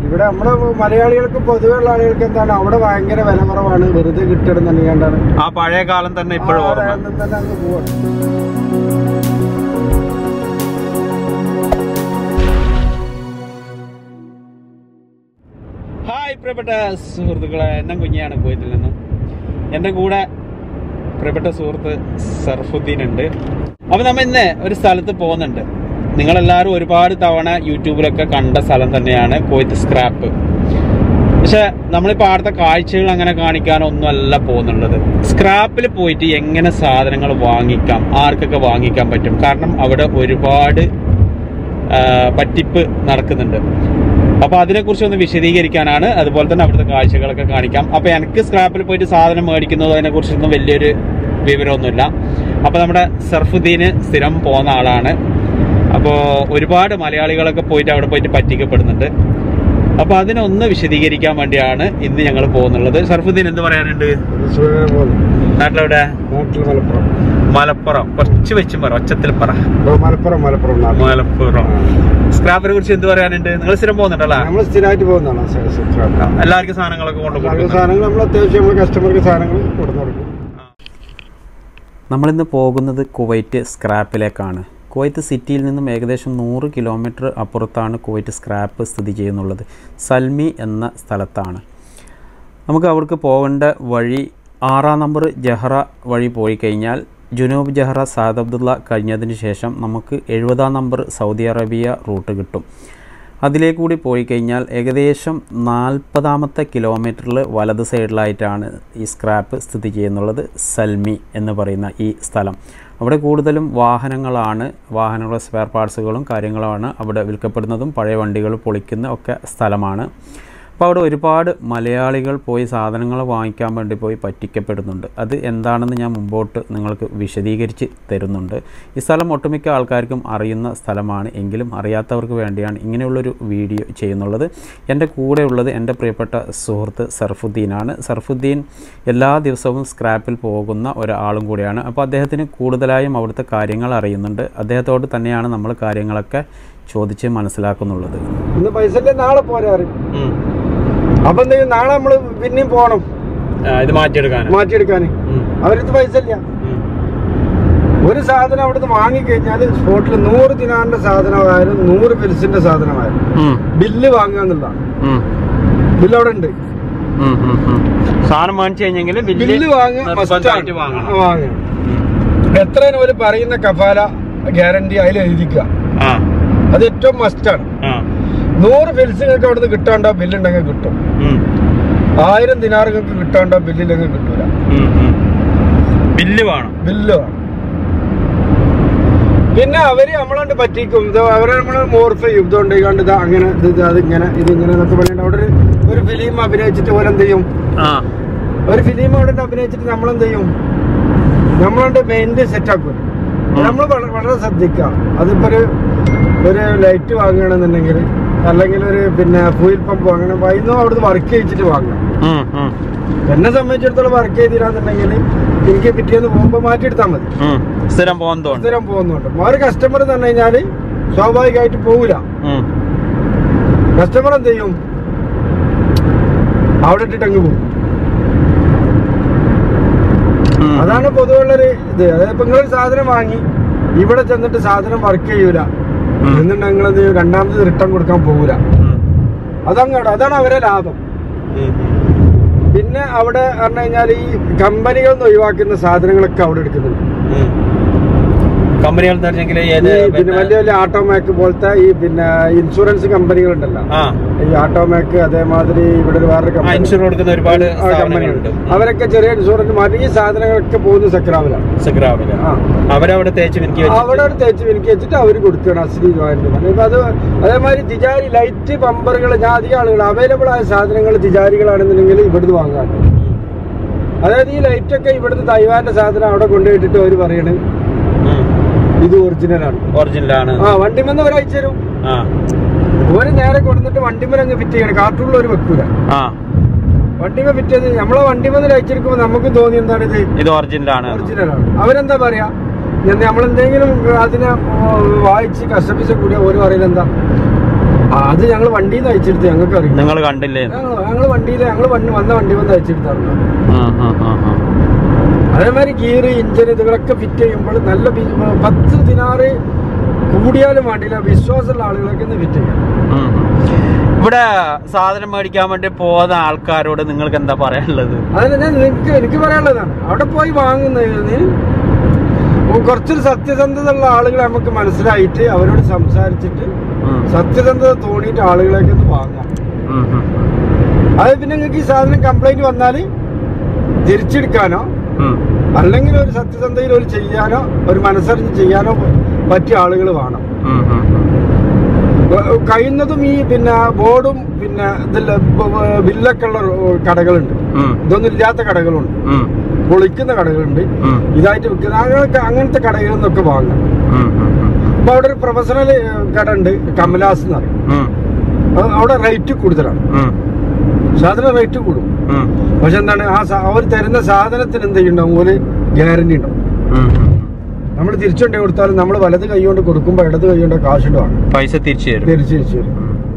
ഇവിടെ നമ്മുടെ മലയാളികൾക്ക് പൊതുവെയുള്ള ആളുകൾക്ക് എന്താണ് അവിടെ ഭയങ്കര വില കുറവാണ് വെറുതെ കിട്ടിടുന്നുണ്ടെങ്കിലാണ് ആ പഴയ കാലം തന്നെ ഇപ്പോഴും ഓർമ്മ തന്നെ അങ്ങ് പോവാണ് ഹായ് പ്രിയപ്പെട്ട സുഹൃത്തുക്കളെ എന്നെ കുഞ്ഞിയാണ് കുവൈത്തിൽ നിന്നും എൻ്റെ കൂടെ പ്രിയപ്പെട്ട സുഹൃത്ത് സർഫുദ്ദീൻ ഉണ്ട് അപ്പൊ നമ്മ ഇന്ന് ഒരു സ്ഥലത്ത് പോകുന്നുണ്ട് നിങ്ങളെല്ലാവരും ഒരുപാട് തവണ യൂട്യൂബിലൊക്കെ കണ്ട സ്ഥലം തന്നെയാണ് കുവൈത്ത് സ്ക്രാപ്പ് പക്ഷെ നമ്മളിപ്പോൾ അവിടുത്തെ കാഴ്ചകൾ അങ്ങനെ കാണിക്കാനൊന്നും അല്ല പോകുന്നുള്ളത് സ്ക്രാപ്പിൽ പോയിട്ട് എങ്ങനെ സാധനങ്ങൾ വാങ്ങിക്കാം ആർക്കൊക്കെ വാങ്ങിക്കാൻ പറ്റും കാരണം അവിടെ ഒരുപാട് ആ, പറ്റിപ്പ് നടക്കുന്നുണ്ട് അപ്പൊ അതിനെക്കുറിച്ച് ഒന്ന് വിശദീകരിക്കാനാണ് അതുപോലെ തന്നെ അവിടുത്തെ കാഴ്ചകളൊക്കെ കാണിക്കാം അപ്പൊ എനിക്ക് സ്ക്രാപ്പിൽ പോയിട്ട് സാധനം മേടിക്കുന്നതോ അതിനെ കുറിച്ചൊന്നും വലിയൊരു വിവരമൊന്നുമില്ല അപ്പൊ നമ്മുടെ സർഫുദ്ദീന് സ്ഥിരം പോകുന്ന ആളാണ് അപ്പോൾ ഒരുപാട് മലയാളികളൊക്കെ പോയിട്ട് അവിടെ പോയിട്ട് പറ്റിക്കപ്പെടുന്നുണ്ട് അപ്പൊ അതിനൊന്ന് വിശദീകരിക്കാൻ വേണ്ടിയാണ് ഇന്ന് ഞങ്ങൾ പോകുന്നുള്ളത് സർഫുദ്ദീൻ എന്ത് പറയാനുണ്ട് നാട്ടിലെവിടെ നാട്ടിൽ മലപ്പുറം മലപ്പുറം കുറച്ച് വെച്ചും പറ ഒച്ചത്തിൽ പറ ഇപ്പൊ മലപ്പുറം മലപ്പുറം നാട്ടിൽ മലപ്പുറം സ്ക്രാപ്പിനെ കുറിച്ച് എന്ത് പറയാനുണ്ട് നിങ്ങൾ സ്ഥിരം പോകുന്നുണ്ടല്ലോ നമ്മൾ സ്ഥിരമായിട്ട് പോകുന്നതാണ് എല്ലാവർക്കും സാധനങ്ങളൊക്കെ കൊണ്ട് കൊടുക്കുന്നത് സാധനങ്ങൾ നമ്മൾ അത്യാവശ്യം നമ്മൾ കസ്റ്റമർക്ക് സാധനങ്ങൾ കൊടുത്തു കൊടുക്കും നമ്മളിന്ന് പോകുന്നത് കുവൈറ്റ് സ്ക്രാപ്പിലേക്കാണ് കുവൈറ്റ് സിറ്റിയിൽ നിന്നും ഏകദേശം നൂറ് കിലോമീറ്റർ അപ്പുറത്താണ് കുവൈറ്റ് സ്ക്രാപ്പ് സ്ഥിതി ചെയ്യുന്നുള്ളത് സൽമി എന്ന സ്ഥലത്താണ് നമുക്ക് അവിടേക്ക് പോകേണ്ട വഴി ആറാം നമ്പർ ജഹ്റ വഴി പോയി കഴിഞ്ഞാൽ ജുനൂബ് ജഹ്റ സാദ് അബ്ദുള്ള കഴിഞ്ഞതിന് ശേഷം നമുക്ക് എഴുപതാം നമ്പർ സൗദി അറേബ്യ റൂട്ട് കിട്ടും അതിലേക്കൂടി പോയി കഴിഞ്ഞാൽ ഏകദേശം നാൽപ്പതാമത്തെ കിലോമീറ്ററിൽ വലത് സൈഡിലായിട്ടാണ് ഈ സ്ക്രാപ്പ് സ്ഥിതി ചെയ്യുന്നുള്ളത് സൽമി എന്ന് പറയുന്ന ഈ സ്ഥലം അവിടെ കൂടുതലും വാഹനങ്ങളാണ് വാഹനങ്ങളുടെ സ്പെയർ പാർട്സുകളും കാര്യങ്ങളുമാണ് അവിടെ വിൽക്കപ്പെടുന്നതും പഴയ വണ്ടികൾ പൊളിക്കുന്ന ഒക്കെ സ്ഥലമാണ് അപ്പോൾ അവിടെ ഒരുപാട് മലയാളികൾ പോയി സാധനങ്ങൾ വാങ്ങിക്കാൻ വേണ്ടി പോയി പറ്റിക്കപ്പെടുന്നുണ്ട് അത് എന്താണെന്ന് ഞാൻ മുമ്പോട്ട് നിങ്ങൾക്ക് വിശദീകരിച്ച് തരുന്നുണ്ട് ഈ സ്ഥലം ഒട്ടുമിക്ക ആൾക്കാർക്കും അറിയുന്ന സ്ഥലമാണ് എങ്കിലും അറിയാത്തവർക്ക് വേണ്ടിയാണ് ഇങ്ങനെയുള്ളൊരു വീഡിയോ ചെയ്യുന്നുള്ളത് എൻ്റെ കൂടെയുള്ളത് എൻ്റെ പ്രിയപ്പെട്ട സുഹൃത്ത് സർഫുദ്ദീനാണ് സർഫുദ്ദീൻ എല്ലാ ദിവസവും സ്ക്രാപ്പിൽ പോകുന്ന ഒരാളും കൂടിയാണ് അപ്പോൾ അദ്ദേഹത്തിന് കൂടുതലായും അവിടുത്തെ കാര്യങ്ങൾ അറിയുന്നുണ്ട് അദ്ദേഹത്തോട് തന്നെയാണ് നമ്മൾ കാര്യങ്ങളൊക്കെ ചോദിച്ച് മനസ്സിലാക്കുന്നുള്ളത് ഇന്ന് പൈസ ഇല്ലേ നാളെ പോരാ പറയും ഉം. അപ്പൊ എന്തെങ്കിലും നാളെ നമ്മള് പിന്നെയും പോണം ആ, ഇത് മാറ്റിയെടുക്കാൻ മാറ്റിയെടുക്കാന് അവരടുത്ത് പൈസ ഇല്ല ഒരു സാധനം അവിടുന്ന് വാങ്ങിക്കഴിഞ്ഞാൽ സ്പോട്ടിൽ നൂറ് ദിനാറിന്റെ സാധനമായാലും നൂറ് പിൽസിന്റെ സാധനമായാലും ബില്ല് വാങ്ങുക എന്നുള്ളതാണ് ബില്ല് അവിടെ ഉണ്ട് സാധനം വാങ്ങിച്ചു കഴിഞ്ഞെങ്കിൽ ബില്ല് വാങ്ങുക നിർബന്ധമായിട്ട് വാങ്ങണം വാങ്ങണം എത്ര ഒരു പറയുന്ന കഫാല ഗ്യാരണ്ടി അതിൽ എഴുതിക്കുക ആ അത് ഏറ്റവും മസ്റ്റാണ് ആ നൂറ് ഫിൽസ് നിങ്ങൾക്ക് അവിടുന്ന് കിട്ടാണ്ടോ ബില്ലുണ്ടെങ്കിൽ കിട്ടും ഉം. ആയിരം ദിനാറുകൾക്ക് കിട്ടാണ്ടോ ബില്ലില്ലെങ്കിൽ കിട്ടൂല ഉം, ഉം. ബില്ല് വേണം ബില്ല് വേണം പിന്നെ അവര് നമ്മളണ്ട് പറ്റിക്കും ഇത് അവരെ നമ്മൾ മോർഫ് ചെയ്യും ഇതുകൊണ്ട് കണ്ട് ഇത് അങ്ങനെ ഇത് ഇത് അതിങ്ങനെ ഇതിങ്ങനെ എന്നൊക്കെ പറഞ്ഞിട്ട് അവിടെ ഒരു ഒരു ഫിലിം അഭിനയിച്ചിട്ട് പോലെ എന്ത് ചെയ്യും ആ ഒരു ഫിലിം അവിടെ അഭിനയിച്ചിട്ട് നമ്മളെന്ത് ചെയ്യും നമ്മളണ്ട് മെയിൻ്റെ സെറ്റ് ആക്കും നമ്മൾ വളരെ ശ്രദ്ധിക്കുക അതിപ്പോ ഒരു ഒരു ലൈറ്റ് വാങ്ങുകയാണെന്നുണ്ടെങ്കിൽ അല്ലെങ്കിൽ ഒരു പിന്നെ ഫ്യൂൽ പമ്പ് വാങ്ങണം വൈകുന്നേരം അവിടുന്ന് വർക്ക് ചെയ്യിച്ചിട്ട് വാങ്ങണം ഉം, ഉം, എന്നെ സംബന്ധിച്ചിടത്തോളം വർക്ക് ചെയ്തിരാന്നുണ്ടെങ്കിൽ എനിക്ക് പിറ്റേന്ന് പോകുമ്പോൾ മാറ്റിയെടുത്താൽ മതി ഉം. സ്ഥിരം പോകുന്നതുകൊണ്ട് സ്ഥിരം പോകുന്നുണ്ട് ഒരു കസ്റ്റമർ എന്ന് പറഞ്ഞു കഴിഞ്ഞാല് സ്വാഭാവികമായിട്ട് പോവില്ല ഉം. കസ്റ്റമർ എന്ത് ചെയ്യും അവിടെ ഇട്ടിട്ട് അങ്ങ് പോകും ഉം. അതാണ് പൊതുവുള്ളൊരു ഇത് അതായത് ഇപ്പൊ നിങ്ങളൊരു സാധനം വാങ്ങി ഇവിടെ ചെന്നിട്ട് സാധനം വർക്ക് ചെയ്യൂല ഉം. എന്നിട്ട് നിങ്ങൾ എന്ത് ചെയ്യും രണ്ടാമത് റിട്ടേൺ കൊടുക്കാൻ പോകൂല ഉം. അതങ്ങോട്ട് അതാണ് അവരെ ലാഭം ഉം. പിന്നെ അവിടെ പറഞ്ഞു കഴിഞ്ഞാൽ ഈ കമ്പനികളിൽ നിന്ന് ഒഴിവാക്കുന്ന സാധനങ്ങളൊക്കെ അവിടെ എടുക്കുന്നുണ്ട് ഉം. കമ്പനികൾ തരണമെങ്കിൽ ഏത് ഈ പിന്നെ പിന്നെ- വലിയ വലിയ ഓട്ടോമാക്ക് പോലത്തെ ഈ പിന്നെ ഇൻഷുറൻസ് കമ്പനികളുണ്ടല്ലോ ആ ഈ ഓട്ടോമാക്ക് അതേമാതിരി ഇവിടെ ഒരു വേറൊരു ആ കമ്പനി ഇൻഷുർ കൊടുക്കുന്ന ഒരുപാട് ആ കമ്പനികളുണ്ട് സ്ഥാപനങ്ങളുണ്ട് അവരൊക്കെ ചെറിയ ഇൻഷുറൻസ് മാറ്റി ഈ സാധനങ്ങളൊക്കെ പോകുന്ന സക്രാവിലാണ് സഗ്രാമില് ആ. അവരവിടെ തേച്ച് മിനിക്ക് അവിടെ ഒരു തേച്ച് വിനിക്ക് വെച്ചിട്ട് അവർ കൊടുക്കണം അസ്ലി ജോയിന്റ് ഇപ്പൊ അത് അതേമാതിരി തിജാരി ലൈറ്റ് പമ്പറുകൾ ഞാൻ അധികം ആളുകൾ അവൈലബിൾ ആയ സാധനങ്ങൾ തിജാരികളാണെന്നുണ്ടെങ്കിൽ ഇവിടുന്ന് വാങ്ങാൻ അതായത് ഈ ലൈറ്റ് ഒക്കെ ഇവിടുന്ന് തൈവാന്റെ സാധനം അവിടെ കൊണ്ടുപോയിട്ടിട്ട് അവർ പറയണ് ഇത് ഒറിജിനലാണ് ഒറിജിനലാണ് ആ വണ്ടിമെന്ന് അവർ അയച്ചു തരും ആ ഒരു നേരെ കൊടുത്തിട്ട് വണ്ടിമേൽ അങ്ങ് ഫിറ്റ് ചെയ്യണം കാർട്ടൂണിൽ ഒരു വെക്കൂല ആ വണ്ടിമ ഫിറ്റ് ചെയ്ത് നമ്മളെ വണ്ടിമെന്ന് അയച്ചെടുക്കുമ്പോ നമുക്ക് തോന്നി എന്താണ് ഇത് ഇത് ഒറിജിനലാണ് ഒറിജിനലാണ് അവരെന്താ പറയാ ഞാൻ നമ്മളെന്തെങ്കിലും അതിനെ ഓ, വായിച്ച് കസ്റ്റമൈസ് കൂടിയ ഒരു പറയുന്നത് എന്താ ആ, അത് ഞങ്ങൾ വണ്ടിയിൽ നിന്ന് അയച്ചെടുത്ത് ഞങ്ങൾക്ക് അറിയാം നിങ്ങൾ കണ്ടില്ലേ ഞങ്ങൾ ഞങ്ങൾ വണ്ടിയിൽ ഞങ്ങൾ വണ്ടി വന്ന വണ്ടി വന്ന് അയച്ചെടുത്താറുണ്ട് ആ ആ ആ ആ അതേമാതിരി ഗിയർ ഇഞ്ചിൻ ഇതുകളൊക്കെ ഫിറ്റ് ചെയ്യുമ്പോൾ നല്ല ബി- പത്ത് ദിനാറ് കൂടിയാലും വേണ്ടിയില്ല വിശ്വാസമുള്ള ആളുകളൊക്കെ ഒന്ന് ഫിറ്റ് ചെയ്യാം ഉം. ഇവിടെ സാധനം മേടിക്കാൻ വേണ്ടി പോകുന്ന ആൾക്കാരോട് നിങ്ങൾക്ക് എന്താ പറയാനുള്ളത് അതിന് ഞാൻ എനിക്ക് എനിക്ക് പറയാനുള്ളതാണ് അവിടെ പോയി വാങ്ങുന്നതിന് കുറച്ചൊരു സത്യസന്ധത ഉള്ള ആളുകളെ നമുക്ക് മനസ്സിലായിട്ട് അവരോട് സംസാരിച്ചിട്ട് ഉം. സത്യസന്ധത തോന്നിയിട്ട് ആളുകളെയൊക്കെ ഒന്ന് വാങ്ങാം ഉം, ഉം, അത് പിന്നെ നിങ്ങൾക്ക് ഈ സാധനം കംപ്ലൈന്റ് വന്നാൽ തിരിച്ചെടുക്കാനോ ഉം. അല്ലെങ്കിൽ ഒരു സത്യസന്ധതയിൽ ഒരു ചെയ്യാനോ ഒരു മനസ്സറിഞ്ഞ് ചെയ്യാനോ പറ്റിയ ആളുകൾ വേണം ഉം, ഉം, ഉം. വ- കഴിയുന്നതും ഈ പിന്നെ ബോർഡും പിന്നെ ഇതില്ല ബില്ലൊക്കെ ഉള്ള കടകളുണ്ട് ഉം, ഇതൊന്നും ഇല്ലാത്ത കടകളുണ്ട് ഉം, പൊളിക്കുന്ന കടകളുണ്ട് ഉം, ഇതായിട്ട് വിൽക്കുന്ന അങ്ങനത്തെ അങ്ങനത്തെ കടകളിൽ നിന്നൊക്കെ വാങ്ങാം ഉം, ഉം, ഉം. അപ്പൊ അവിടെ ഒരു പ്രൊഫഷണൽ കട ഉണ്ട് കമലാസ് എന്ന് പറയും ഉം, അത് അവിടെ റേറ്റ് കൂടുതലാണ് ഉം, സാധനം റേറ്റ് കൂടും ഉം, പക്ഷെ എന്താണ് ആ സാ- അവർ തരുന്ന സാധനത്തിന് എന്ത് ചെയ്യുന്നുണ്ടാവും ഒരു ഗ്യാരണ്ടി ഉണ്ടാവും ഉം, ഉം. നമ്മൾ തിരിച്ചുകൊണ്ടേ കൊടുത്താലും നമ്മൾ വലത് കൈ കൊണ്ട് കൊടുക്കുമ്പോൾ ഇടത് കൈ കൊണ്ട് കാശിട്ട് വാങ്ങും പൈസ തിരിച്ചു തരും തിരിച്ചു തിരിച്ചു തരും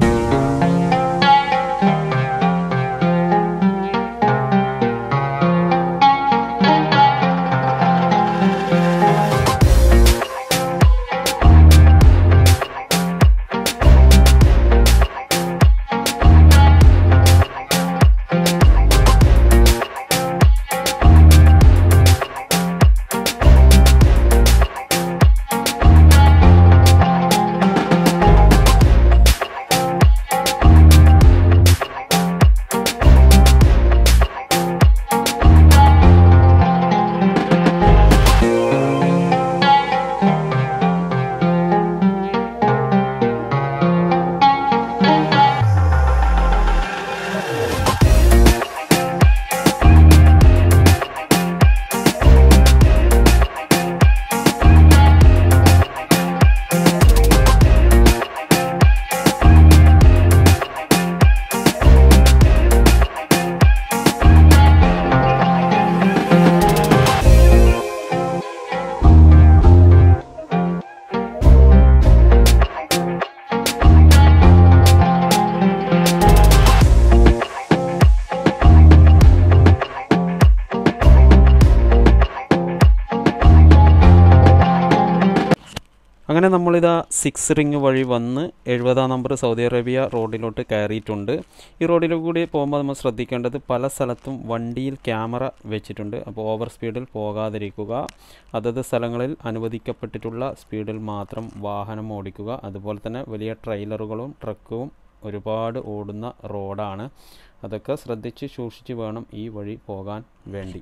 അങ്ങനെ നമ്മളിതാ സിക്സ് റിങ് വഴി വന്ന് എഴുപതാം നമ്പർ സൗദി അറേബ്യ റോഡിലോട്ട് കയറിയിട്ടുണ്ട് ഈ റോഡിൽ കൂടി പോകുമ്പോൾ നമ്മൾ ശ്രദ്ധിക്കേണ്ടത് പല സ്ഥലത്തും വണ്ടിയിൽ ക്യാമറ വെച്ചിട്ടുണ്ട് അപ്പോൾ ഓവർ സ്പീഡിൽ പോകാതിരിക്കുക അതത് സ്ഥലങ്ങളിൽ അനുവദിക്കപ്പെട്ടിട്ടുള്ള സ്പീഡിൽ മാത്രം വാഹനം ഓടിക്കുക അതുപോലെ തന്നെ വലിയ ട്രെയിലറുകളും ട്രക്കും ഒരുപാട് ഓടുന്ന റോഡാണ് അതൊക്കെ ശ്രദ്ധിച്ച് സൂക്ഷിച്ച് വേണം ഈ വഴി പോകാൻ വേണ്ടി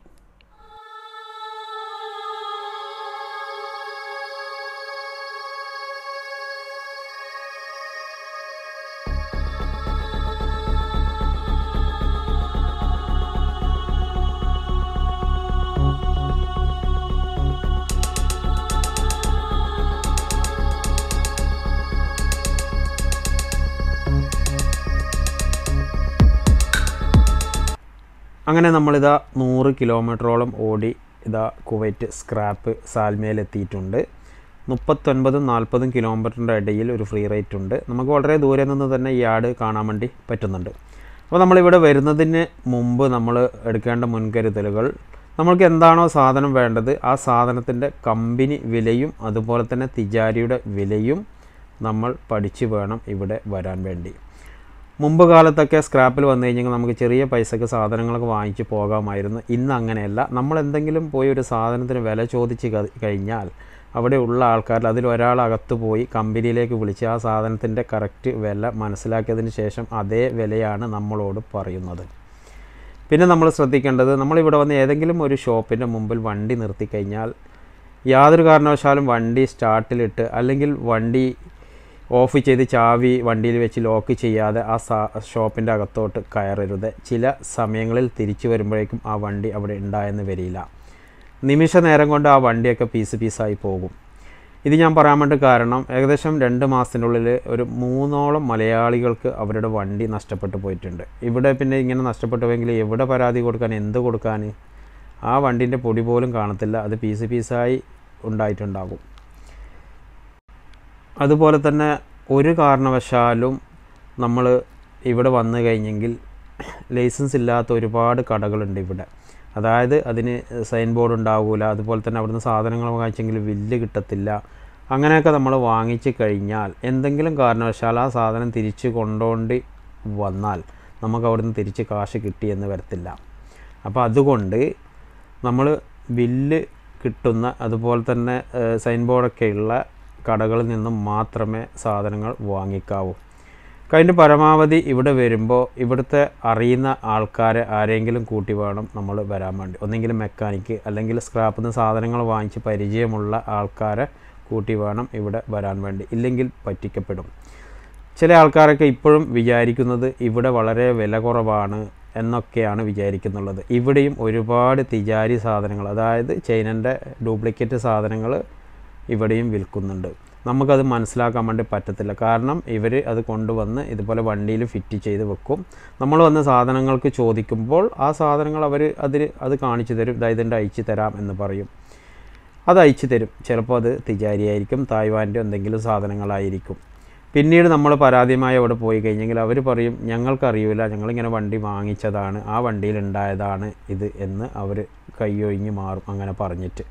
അങ്ങനെ നമ്മളിതാ നൂറ് കിലോമീറ്ററോളം ഓടി ഇതാ കുവൈറ്റ് സ്ക്രാപ്പ് സാൽമയിലെത്തിയിട്ടുണ്ട് മുപ്പത്തൊൻപതും നാൽപ്പതും കിലോമീറ്ററിൻ്റെ ഇടയിൽ ഒരു ഫ്രീ റേറ്റ് ഉണ്ട് നമുക്ക് വളരെ ദൂരെ നിന്ന് തന്നെ ഈ ആട് കാണാൻ വേണ്ടി പറ്റുന്നുണ്ട് അപ്പോൾ നമ്മളിവിടെ വരുന്നതിന് മുമ്പ് നമ്മൾ എടുക്കേണ്ട മുൻകരുതലുകൾ നമ്മൾക്ക് എന്താണോ സാധനം വേണ്ടത് ആ സാധനത്തിൻ്റെ കമ്പനി വിലയും അതുപോലെ തന്നെ തിജാരിയുടെ വിലയും നമ്മൾ പഠിച്ച് വേണം ഇവിടെ വരാൻ വേണ്ടി മുമ്പ് കാലത്തൊക്കെ സ്ക്രാപ്പിൽ വന്നു കഴിഞ്ഞാൽ നമുക്ക് ചെറിയ പൈസക്ക് സാധനങ്ങളൊക്കെ വാങ്ങിച്ച് പോകാമായിരുന്നു ഇന്ന് അങ്ങനെയല്ല നമ്മൾ എന്തെങ്കിലും പോയി ഒരു സാധനത്തിന് വില ചോദിച്ച് ക- കഴിഞ്ഞാൽ അവിടെ ഉള്ള ആൾക്കാരിൽ അതിൽ ഒരാൾ അകത്ത് പോയി കമ്പനിയിലേക്ക് വിളിച്ച് ആ സാധനത്തിൻ്റെ കറക്റ്റ് വില മനസ്സിലാക്കിയതിന് ശേഷം അതേ വിലയാണ് നമ്മളോട് പറയുന്നത് പിന്നെ നമ്മൾ ശ്രദ്ധിക്കേണ്ടത് നമ്മളിവിടെ വന്ന് ഏതെങ്കിലും ഒരു ഷോപ്പിൻ്റെ മുമ്പിൽ വണ്ടി നിർത്തിക്കഴിഞ്ഞാൽ യാതൊരു കാരണവശാലും വണ്ടി സ്റ്റാർട്ടിലിട്ട് അല്ലെങ്കിൽ വണ്ടി ഓഫ് ചെയ്ത് ചാവി വണ്ടിയിൽ വെച്ച് ലോക്ക് ചെയ്യാതെ ആ സാ ഷോപ്പിൻ്റെ അകത്തോട്ട് കയറരുത് ചില സമയങ്ങളിൽ തിരിച്ചു വരുമ്പോഴേക്കും ആ വണ്ടി അവിടെ ഉണ്ടായെന്ന് വരില്ല നിമിഷ നേരം കൊണ്ട് ആ വണ്ടിയൊക്കെ പീസ് പീസായി പോകും ഇത് ഞാൻ പറയാൻ വേണ്ടി കാരണം ഏകദേശം രണ്ട് മാസത്തിനുള്ളിൽ ഒരു മൂന്നോളം മലയാളികൾക്ക് അവരുടെ വണ്ടി നഷ്ടപ്പെട്ടു പോയിട്ടുണ്ട് ഇവിടെ പിന്നെ ഇങ്ങനെ നഷ്ടപ്പെട്ടു പോയെങ്കിൽ എവിടെ പരാതി കൊടുക്കാൻ എന്ത് കൊടുക്കാൻ ആ വണ്ടീൻ്റെ പൊടി പോലും കാണത്തില്ല അത് പീസ് പീസായി ഉണ്ടായിട്ടുണ്ടാകും അതുപോലെ തന്നെ ഒരു കാരണവശാലും നമ്മൾ ഇവിടെ വന്നു കഴിഞ്ഞെങ്കിൽ ലൈസൻസ് ഇല്ലാത്ത ഒരുപാട് കടകളുണ്ട് ഇവിടെ അതായത് അതിന് സൈൻ ബോർഡ് ഉണ്ടാവില്ല അതുപോലെ തന്നെ അവിടുന്ന് സാധനങ്ങൾ വാങ്ങിച്ചെങ്കിൽ ബില്ല് കിട്ടത്തില്ല അങ്ങനെയൊക്കെ നമ്മൾ വാങ്ങിച്ച് കഴിഞ്ഞാൽ എന്തെങ്കിലും കാരണവശാൽ ആ സാധനം തിരിച്ച് കൊണ്ടുകൊണ്ട് വന്നാൽ നമുക്ക് അവിടുന്ന് തിരിച്ച് കാശ് കിട്ടിയെന്ന് വരത്തില്ല അപ്പോൾ അതുകൊണ്ട് നമ്മൾ ബില്ല് കിട്ടുന്ന അതുപോലെ തന്നെ ഏഹ്, സൈൻ ബോർഡൊക്കെ ഉള്ള കടകളിൽ നിന്നും മാത്രമേ സാധനങ്ങൾ വാങ്ങിക്കാവൂ കഴിഞ്ഞ പരമാവധി ഇവിടെ വരുമ്പോൾ ഇവിടുത്തെ അറിയുന്ന ആൾക്കാരെ ആരെങ്കിലും കൂട്ടി വേണം നമ്മൾ വരാൻ വേണ്ടി ഒന്നെങ്കിലും മെക്കാനിക്ക് അല്ലെങ്കിൽ സ്ക്രാപ്പിൽ നിന്ന് സാധനങ്ങൾ വാങ്ങിച്ച് പരിചയമുള്ള ആൾക്കാരെ കൂട്ടി വേണം ഇവിടെ വരാൻ വേണ്ടി ഇല്ലെങ്കിൽ പറ്റിക്കപ്പെടും ചില ആൾക്കാരൊക്കെ ഇപ്പോഴും വിചാരിക്കുന്നത് ഇവിടെ വളരെ വില കുറവാണ് എന്നൊക്കെയാണ് വിചാരിക്കുന്നുള്ളത് ഇവിടെയും ഒരുപാട് തിജാരി സാധനങ്ങൾ അതായത് ചൈനൻ്റെ ഡ്യൂപ്ലിക്കേറ്റ് സാധനങ്ങൾ ഇവിടെയും വിൽക്കുന്നുണ്ട് നമുക്കത് മനസ്സിലാക്കാൻ വേണ്ടി പറ്റത്തില്ല കാരണം ഇവർ അത് കൊണ്ടുവന്ന് ഇതുപോലെ വണ്ടിയിൽ ഫിറ്റ് ചെയ്ത് വെക്കും നമ്മൾ വന്ന് സാധനങ്ങൾക്ക് ചോദിക്കുമ്പോൾ ആ സാധനങ്ങൾ അവർ അതിൽ അത് കാണിച്ചു തരും ഇതാ ഇതിൻ്റെ അയച്ചു തരാം എന്ന് പറയും അത് അയച്ചു തരും ചിലപ്പോൾ അത് തിജാരിയായിരിക്കും തായ്വാൻ്റെ എന്തെങ്കിലും സാധനങ്ങളായിരിക്കും പിന്നീട് നമ്മൾ പരാതിയുമായി അവിടെ പോയി കഴിഞ്ഞെങ്കിൽ അവർ പറയും ഞങ്ങൾക്കറിയില്ല ഞങ്ങളിങ്ങനെ വണ്ടി വാങ്ങിച്ചതാണ് ആ വണ്ടിയിൽ ഉണ്ടായതാണ് ഇത് എന്ന് അവർ കൈയൊഴിഞ്ഞ് മാറും അങ്ങനെ പറഞ്ഞിട്ട്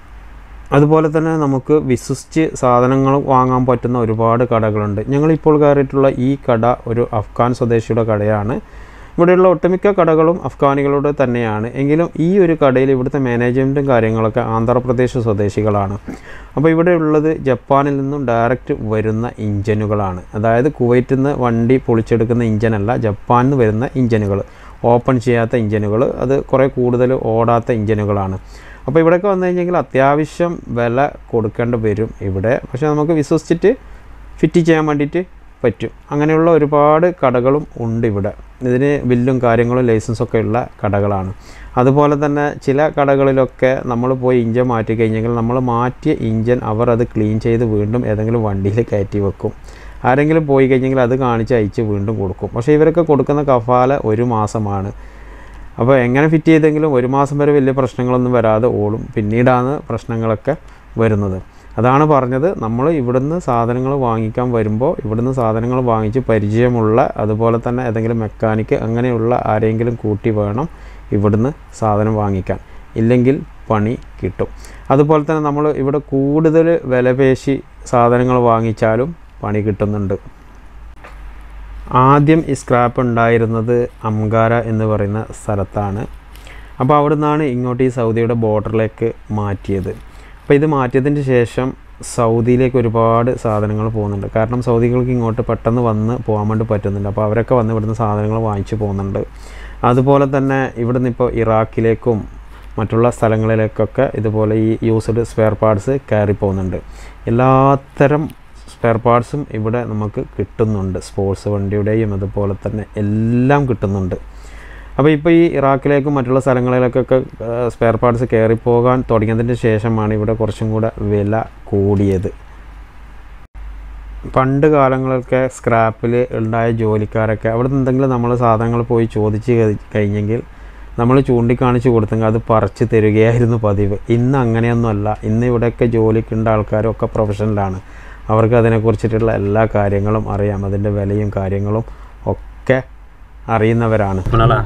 അതുപോലെ തന്നെ നമുക്ക് വിശ്വസിച്ച് സാധനങ്ങൾ വാങ്ങാൻ പറ്റുന്ന ഒരുപാട് കടകളുണ്ട് ഞങ്ങളിപ്പോൾ കയറിയിട്ടുള്ള ഈ കട ഒരു അഫ്ഗാൻ സ്വദേശിയുടെ കടയാണ് ഇവിടെയുള്ള ഒട്ടുമിക്ക കടകളും അഫ്ഗാനികളുടെ തന്നെയാണ് എങ്കിലും ഈ ഒരു കടയിൽ ഇവിടുത്തെ മാനേജ്മെൻറ്റും കാര്യങ്ങളൊക്കെ ആന്ധ്രാപ്രദേശ് സ്വദേശികളാണ് അപ്പോൾ ഇവിടെ ഉള്ളത് ജപ്പാനിൽ നിന്നും ഡയറക്റ്റ് വരുന്ന ഇഞ്ചനുകളാണ് അതായത് കുവൈറ്റിൽ നിന്ന് വണ്ടി പൊളിച്ചെടുക്കുന്ന ഇഞ്ചനല്ല ജപ്പാനിൽ നിന്ന് വരുന്ന ഇഞ്ചനുകൾ ഓപ്പൺ ചെയ്യാത്ത ഇഞ്ചനുകൾ അത് കുറേ കൂടുതൽ ഓടാത്ത ഇഞ്ചനുകളാണ് അപ്പോൾ ഇവിടെയൊക്കെ വന്നു കഴിഞ്ഞെങ്കിൽ അത്യാവശ്യം വില കൊടുക്കേണ്ടി വരും ഇവിടെ പക്ഷേ നമുക്ക് വിശ്വസിച്ചിട്ട് ഫിറ്റ് ചെയ്യാൻ വേണ്ടിയിട്ട് പറ്റും അങ്ങനെയുള്ള ഒരുപാട് കടകളും ഉണ്ട് ഇവിടെ ഇതിന് ബില്ലും കാര്യങ്ങളും ലൈസൻസൊക്കെ ഉള്ള കടകളാണ് അതുപോലെ തന്നെ ചില കടകളിലൊക്കെ നമ്മൾ പോയി ഇഞ്ചൻ മാറ്റി കഴിഞ്ഞെങ്കിൽ നമ്മൾ മാറ്റിയ ഇഞ്ചൻ അവർ അത് ക്ലീൻ ചെയ്ത് വീണ്ടും ഏതെങ്കിലും വണ്ടിയിൽ കയറ്റി വെക്കും ആരെങ്കിലും പോയി കഴിഞ്ഞെങ്കിൽ അത് കാണിച്ച് അയച്ച് വീണ്ടും കൊടുക്കും പക്ഷേ ഇവരൊക്കെ കൊടുക്കുന്ന കഫാല ഒരു മാസമാണ് അപ്പോൾ എങ്ങനെ ഫിറ്റ് ചെയ്തെങ്കിലും ഒരു മാസം വരെ വലിയ പ്രശ്നങ്ങളൊന്നും വരാതെ ഓടും പിന്നീടാണ് പ്രശ്നങ്ങളൊക്കെ വരുന്നത് അതാണ് പറഞ്ഞത് നമ്മൾ ഇവിടുന്ന് സാധനങ്ങൾ വാങ്ങിക്കാൻ വരുമ്പോൾ ഇവിടുന്ന് സാധനങ്ങൾ വാങ്ങിച്ച് പരിചയമുള്ള അതുപോലെ തന്നെ ഏതെങ്കിലും മെക്കാനിക്ക് അങ്ങനെയുള്ള ആരെങ്കിലും കൂട്ടി വേണം ഇവിടുന്ന് സാധനം വാങ്ങിക്കാൻ ഇല്ലെങ്കിൽ പണി കിട്ടും അതുപോലെ തന്നെ നമ്മൾ ഇവിടെ കൂടുതൽ വിലപേശി സാധനങ്ങൾ വാങ്ങിച്ചാലും പണി കിട്ടുന്നുണ്ട് ആദ്യം ഈ സ്ക്രാപ്പ് ഉണ്ടായിരുന്നത് അംഗാര എന്ന് പറയുന്ന സ്ഥലത്താണ് അപ്പോൾ അവിടെ നിന്നാണ് ഇങ്ങോട്ട് ഈ സൗദിയുടെ ബോർഡറിലേക്ക് മാറ്റിയത് അപ്പോൾ ഇത് മാറ്റിയതിന് ശേഷം സൗദിയിലേക്ക് ഒരുപാട് സാധനങ്ങൾ പോകുന്നുണ്ട് കാരണം സൗദികൾക്ക് ഇങ്ങോട്ട് പെട്ടെന്ന് വന്ന് പോകാൻ വേണ്ടി പറ്റുന്നുണ്ട് അപ്പോൾ അവരൊക്കെ വന്ന് ഇവിടുന്ന് സാധനങ്ങൾ വാങ്ങിച്ചു പോകുന്നുണ്ട് അതുപോലെ തന്നെ ഇവിടുന്ന് ഇപ്പോൾ ഇറാഖിലേക്കും മറ്റുള്ള സ്ഥലങ്ങളിലേക്കൊക്കെ ഇതുപോലെ ഈ യൂസ്ഡ് സ്പെയർ പാർട്സ് കയറി പോകുന്നുണ്ട് എല്ലാത്തരം സ്പെയർ പാർട്സും ഇവിടെ നമുക്ക് കിട്ടുന്നുണ്ട് സ്പോർട്സ് വണ്ടിയുടെയും അതുപോലെ തന്നെ എല്ലാം കിട്ടുന്നുണ്ട് അപ്പോൾ ഇപ്പോൾ ഈ ഇറാഖിലേക്കും മറ്റുള്ള സ്ഥലങ്ങളിലേക്കൊക്കെ സ്പെയർ പാർട്സ് കയറിപ്പോകാൻ തുടങ്ങിയതിന് ശേഷമാണ് ഇവിടെ കുറച്ചും കൂടെ വില കൂടിയത് പണ്ട് കാലങ്ങളൊക്കെ സ്ക്രാപ്പിൽ ഉണ്ടായ ജോലിക്കാരൊക്കെ അവിടെ നിന്ന് എന്തെങ്കിലും നമ്മൾ സാധനങ്ങൾ പോയി ചോദിച്ച് കഴി- കഴിഞ്ഞെങ്കിൽ നമ്മൾ ചൂണ്ടിക്കാണിച്ച് കൊടുത്തെങ്കിൽ അത് പറിച്ച് തരികയായിരുന്നു പതിവ് ഇന്ന് അങ്ങനെയൊന്നുമല്ല ഇന്ന് ഇവിടെയൊക്കെ ജോലിക്കുണ്ട ആൾക്കാരൊക്കെ പ്രൊഫഷണലാണ് അവർക്ക് അതിനെക്കുറിച്ചിട്ടുള്ള എല്ലാ കാര്യങ്ങളും അറിയാം അതിൻ്റെ വിലയും കാര്യങ്ങളും ഒക്കെ അറിയുന്നവരാണ്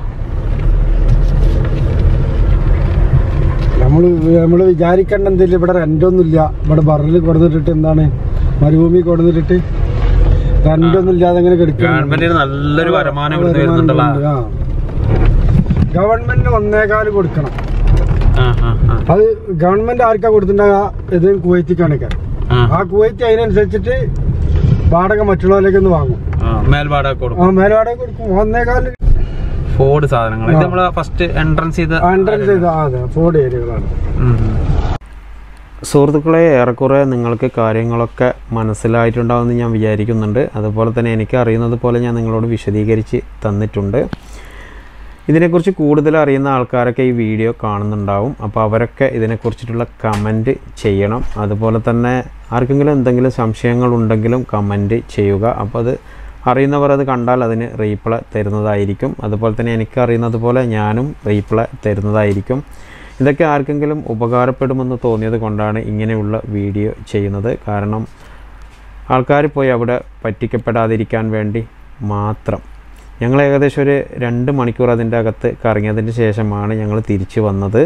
നമ്മൾ നമ്മൾ വിചാരിക്കേണ്ട എന്തില്ല ഇവിടെ റെന്റൊന്നുമില്ല ഇവിടെ ബറിൽ കൊടുത്തിട്ട് എന്താണ് മരുഭൂമി കൊടുത്തിട്ട് റെന്റൊന്നും ഇല്ലാതെ അങ്ങനെ ഗവൺമെന്റിന് നല്ലൊരു വരുമാനം ഇവിടുന്ന് വരുന്നുണ്ടല്ലോ ഗവൺമെന്റിന് ഒന്നേകാല് കൊടുക്കണം ആ, ആ, ആ. അത് ഗവൺമെന്റ് ആർക്കാ കൊടുത്തിട്ടുണ്ടാകുക ഇത് കുവൈത്തിക്കാണൊക്കെ ആ, ആ കുവൈത്ത് അതിനനുസരിച്ചിട്ട് വാടക മറ്റുള്ളവരിലേക്ക് ഒന്ന് വാങ്ങും ആ, മേൽവാടക കൊടുക്കും ആ മേൽവാടക കൊടുക്കും ഒന്നേകാല് ഫോർഡ് സാധനങ്ങൾ ഇത് നമ്മള് ഫസ്റ്റ് എൻട്രൻസ് ചെയ്ത് എൻട്രൻസ് ചെയ്ത ആ, അതെ ഫോർഡ് ഏരിയകളാണ് ഉം, ഉം. സുഹൃത്തുക്കളെ ഏറെക്കുറെ നിങ്ങൾക്ക് കാര്യങ്ങളൊക്കെ മനസ്സിലായിട്ടുണ്ടാവുമെന്ന് ഞാൻ വിചാരിക്കുന്നുണ്ട് അതുപോലെ തന്നെ എനിക്ക് അറിയുന്നത് പോലെ ഞാൻ നിങ്ങളോട് വിശദീകരിച്ച് തന്നിട്ടുണ്ട് ഇതിനെക്കുറിച്ച് കൂടുതൽ അറിയുന്ന ആൾക്കാരൊക്കെ ഈ വീഡിയോ കാണുന്നുണ്ടാവും അപ്പോൾ അവരൊക്കെ ഇതിനെക്കുറിച്ചിട്ടുള്ള കമൻറ്റ് ചെയ്യണം അതുപോലെ തന്നെ ആർക്കെങ്കിലും എന്തെങ്കിലും സംശയങ്ങളുണ്ടെങ്കിലും കമൻറ്റ് ചെയ്യുക അപ്പോൾ അത് അറിയുന്നവർ അത് കണ്ടാൽ അതിന് റീപ്ലൈ തരുന്നതായിരിക്കും അതുപോലെ തന്നെ എനിക്ക് അറിയുന്നത് പോലെ ഞാനും റീപ്ലൈ തരുന്നതായിരിക്കും ഇതൊക്കെ ആർക്കെങ്കിലും ഉപകാരപ്പെടുമെന്ന് തോന്നിയത് കൊണ്ടാണ് ഇങ്ങനെയുള്ള വീഡിയോ ചെയ്യുന്നത് കാരണം ആൾക്കാർ പോയി അവിടെ പറ്റിക്കപ്പെടാതിരിക്കാൻ വേണ്ടി മാത്രം ഞങ്ങൾ ഏകദേശം ഒരു രണ്ട് മണിക്കൂർ അതിൻ്റെ അകത്ത് കറങ്ങിയതിന് ശേഷമാണ് ഞങ്ങൾ തിരിച്ചു വന്നത്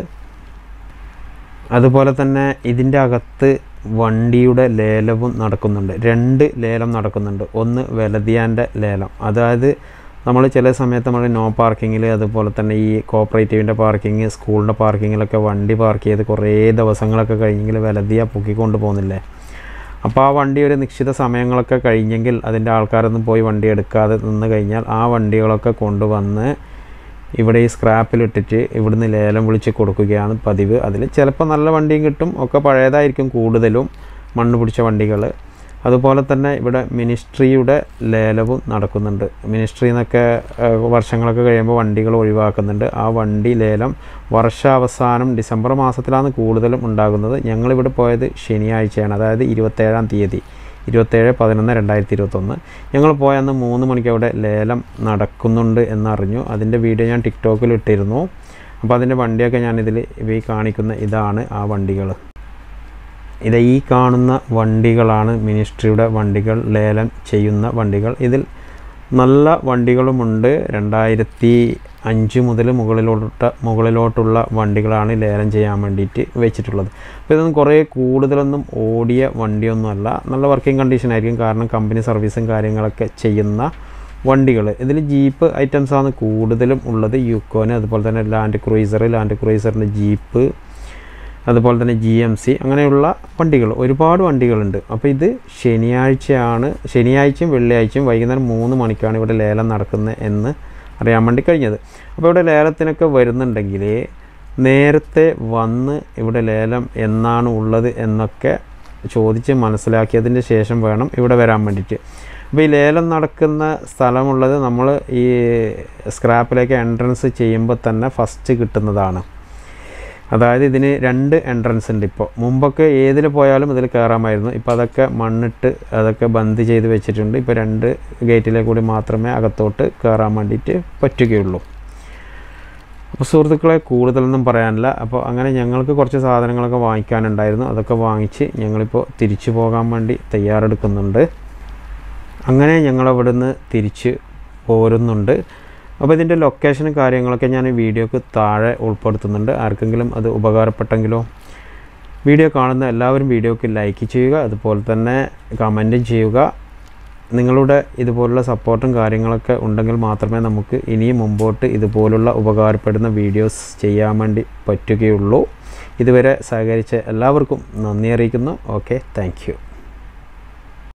അതുപോലെ തന്നെ ഇതിൻ്റെ അകത്ത് വണ്ടിയുടെ ലേലവും നടക്കുന്നുണ്ട് രണ്ട് ലേലം നടക്കുന്നുണ്ട് ഒന്ന് വെലതിയാൻ്റെ ലേലം അതായത് നമ്മൾ ചില സമയത്ത് നമ്മൾ നോ പാർക്കിങ്ങിൽ അതുപോലെ തന്നെ ഈ കോപ്പറേറ്റീവിൻ്റെ പാർക്കിങ് സ്കൂളിൻ്റെ പാർക്കിങ്ങിലൊക്കെ വണ്ടി പാർക്ക് ചെയ്ത് കുറേ ദിവസങ്ങളൊക്കെ കഴിഞ്ഞെങ്കിൽ വെലതിയ പൊക്കിക്കൊണ്ട് പോകുന്നില്ലേ അപ്പോൾ ആ വണ്ടി ഒരു നിശ്ചിത സമയങ്ങളൊക്കെ കഴിഞ്ഞെങ്കിൽ അതിൻ്റെ ആൾക്കാരൊന്നും പോയി വണ്ടി എടുക്കാതെ നിന്ന് കഴിഞ്ഞാൽ ആ വണ്ടികളൊക്കെ കൊണ്ടുവന്ന് ഇവിടെ ഈ സ്ക്രാപ്പിലിട്ടിട്ട് ഇവിടുന്ന് ലേലം വിളിച്ച് കൊടുക്കുകയാണ് പതിവ് അതിൽ ചിലപ്പോൾ നല്ല വണ്ടിയും കിട്ടും ഒക്കെ പഴയതായിരിക്കും കൂടുതലും മണ്ണ് പിടിച്ച വണ്ടികൾ അതുപോലെ തന്നെ ഇവിടെ മിനിസ്ട്രിയുടെ ലേലവും നടക്കുന്നുണ്ട് മിനിസ്ട്രി എന്നൊക്കെ ഏഹ്, വർഷങ്ങളൊക്കെ കഴിയുമ്പോൾ വണ്ടികൾ ഒഴിവാക്കുന്നുണ്ട് ആ വണ്ടി ലേലം വർഷാവസാനം ഡിസംബർ മാസത്തിലാണ് കൂടുതലും ഉണ്ടാകുന്നത് ഞങ്ങളിവിടെ പോയത് ശനിയാഴ്ചയാണ് അതായത് ഇരുപത്തേഴാം തീയതി ഇരുപത്തേഴ് പതിനൊന്ന് രണ്ടായിരത്തി ഇരുപത്തൊന്ന് ഞങ്ങൾ പോയ അന്ന് മൂന്ന് മണിക്ക് അവിടെ ലേലം നടക്കുന്നുണ്ട് എന്നറിഞ്ഞു അതിൻ്റെ വീഡിയോ ഞാൻ ടിക്ടോക്കിൽ ഇട്ടിരുന്നു അപ്പോൾ അതിൻ്റെ വണ്ടിയൊക്കെ ഞാനിതിൽ ഈ കാണിക്കുന്ന ഇതാണ് ആ വണ്ടികൾ ഇത് ഈ കാണുന്ന വണ്ടികളാണ് മിനിസ്ട്രിയുടെ വണ്ടികൾ ലേലം ചെയ്യുന്ന വണ്ടികൾ ഇതിൽ നല്ല വണ്ടികളുമുണ്ട് രണ്ടായിരത്തി അഞ്ച് മുതൽ മുകളിലോട്ട മുകളിലോട്ടുള്ള വണ്ടികളാണ് ലേലം ചെയ്യാൻ വേണ്ടിയിട്ട് വെച്ചിട്ടുള്ളത് അപ്പോൾ ഇതൊന്നും കുറേ കൂടുതലൊന്നും ഓടിയ വണ്ടിയൊന്നുമല്ല നല്ല വർക്കിംഗ് കണ്ടീഷൻ ആയിരിക്കും കാരണം കമ്പനി സർവീസും കാര്യങ്ങളൊക്കെ ചെയ്യുന്ന വണ്ടികൾ ഇതിൽ ജീപ്പ് ഐറ്റംസാണ് കൂടുതലും ഉള്ളത് യുക്കോന് അതുപോലെ തന്നെ ലാൻഡ് ക്രൂയിസർ ലാൻഡ് ക്രൂയിസറിൻ്റെ ജീപ്പ് അതുപോലെ തന്നെ ജി എം സി അങ്ങനെയുള്ള വണ്ടികൾ ഒരുപാട് വണ്ടികളുണ്ട് അപ്പോൾ ഇത് ശനിയാഴ്ചയാണ് ശനിയാഴ്ചയും വെള്ളിയാഴ്ചയും വൈകുന്നേരം മൂന്ന് മണിക്കാണ് ഇവിടെ ലേലം നടക്കുന്നത് എന്ന് അറിയാൻ വേണ്ടി കഴിഞ്ഞത് അപ്പോൾ ഇവിടെ ലേലത്തിനൊക്കെ വരുന്നുണ്ടെങ്കിൽ നേരത്തെ വന്ന് ഇവിടെ ലേലം എന്നാണ് ഉള്ളത് എന്നൊക്കെ ചോദിച്ച് മനസ്സിലാക്കിയതിന് ശേഷം വേണം ഇവിടെ വരാൻ വേണ്ടിയിട്ട് അപ്പോൾ ഈ ലേലം നടക്കുന്ന സ്ഥലമുള്ളത് നമ്മൾ ഈ സ്ക്രാപ്പിലേക്ക് എൻട്രൻസ് ചെയ്യുമ്പോൾ തന്നെ ഫസ്റ്റ് കിട്ടുന്നതാണ് അതായത് ഇതിന് രണ്ട് എൻട്രൻസ് ഉണ്ട് ഇപ്പോൾ മുമ്പൊക്കെ ഏതിൽ പോയാലും ഇതിൽ കയറാമായിരുന്നു ഇപ്പോൾ അതൊക്കെ മണ്ണിട്ട് അതൊക്കെ ബന്ദ് ചെയ്ത് വെച്ചിട്ടുണ്ട് ഇപ്പോൾ രണ്ട് ഗേറ്റിലെ കൂടി മാത്രമേ അകത്തോട്ട് കയറാൻ വേണ്ടിയിട്ട് പറ്റുകയുള്ളൂ അപ്പോൾ സുഹൃത്തുക്കളെ കൂടുതലൊന്നും പറയാനില്ല അപ്പോൾ അങ്ങനെ ഞങ്ങൾക്ക് കുറച്ച് സാധനങ്ങളൊക്കെ വാങ്ങിക്കാനുണ്ടായിരുന്നു അതൊക്കെ വാങ്ങിച്ച് ഞങ്ങളിപ്പോൾ തിരിച്ചു പോകാൻ വേണ്ടി തയ്യാറെടുക്കുന്നുണ്ട് അങ്ങനെ ഞങ്ങൾ അവിടുന്ന് തിരിച്ച് പോരുന്നുണ്ട് അപ്പോൾ ഇതിൻ്റെ ലൊക്കേഷനും കാര്യങ്ങളൊക്കെ ഞാൻ ഈ വീഡിയോക്ക് താഴെ ഉൾപ്പെടുത്തുന്നുണ്ട് ആർക്കെങ്കിലും അത് ഉപകാരപ്പെട്ടെങ്കിലോ വീഡിയോ കാണുന്ന എല്ലാവരും വീഡിയോക്ക് ലൈക്ക് ചെയ്യുക അതുപോലെ തന്നെ കമൻറ്റും ചെയ്യുക നിങ്ങളുടെ ഇതുപോലുള്ള സപ്പോർട്ടും കാര്യങ്ങളൊക്കെ ഉണ്ടെങ്കിൽ മാത്രമേ നമുക്ക് ഇനിയും മുമ്പോട്ട് ഇതുപോലുള്ള ഉപകാരപ്പെടുന്ന വീഡിയോസ് ചെയ്യാൻ വേണ്ടി പറ്റുകയുള്ളൂ ഇതുവരെ സഹകരിച്ച എല്ലാവർക്കും നന്ദി അറിയിക്കുന്നു ഓക്കെ താങ്ക്